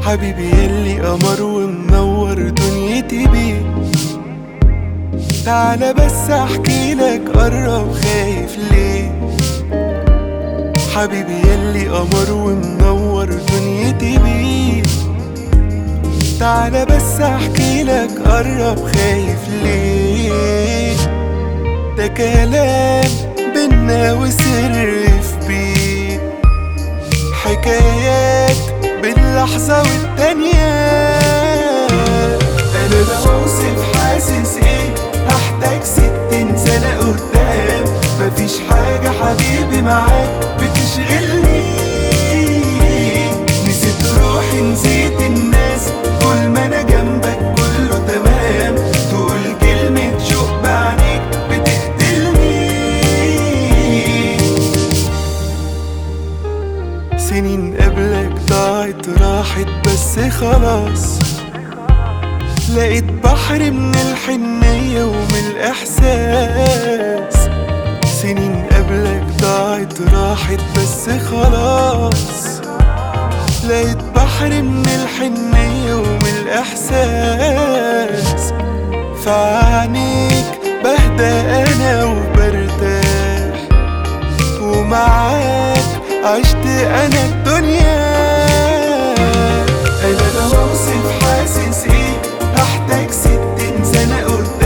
حبيبي يلي قمر ومنور دنيتي بيه تعالى بس احكي لك قرب خايف ليه حبيبي يلي قمر ومنور دنيتي بيه تعالى بس احكي لك قرب خايف ليه ده كلام بينا وسر في بيه حكايات باللحظة والتانية أنا بوصف حاسس إيه هحتاج ستين سنة قدام مفيش حاجة حبيبي معاك بتشغلني نسيت روحي نسيت الناس طول ما أنا جنبك كله تمام تقول كلمة شوق بعينيك بتقتلني سنين قبلك ضاعت راحت بس خلاص لقيت بحر من الحنية ومن الإحساس سنين قبلك ضاعت راحت بس خلاص لقيت بحر من الحنية ومن الإحساس فعنيك بهدى أنا وبرتاح ومعاك عشت أنا الدنيا أنا لو أوصف حاسس إيه هحتاج ستين سنة قدام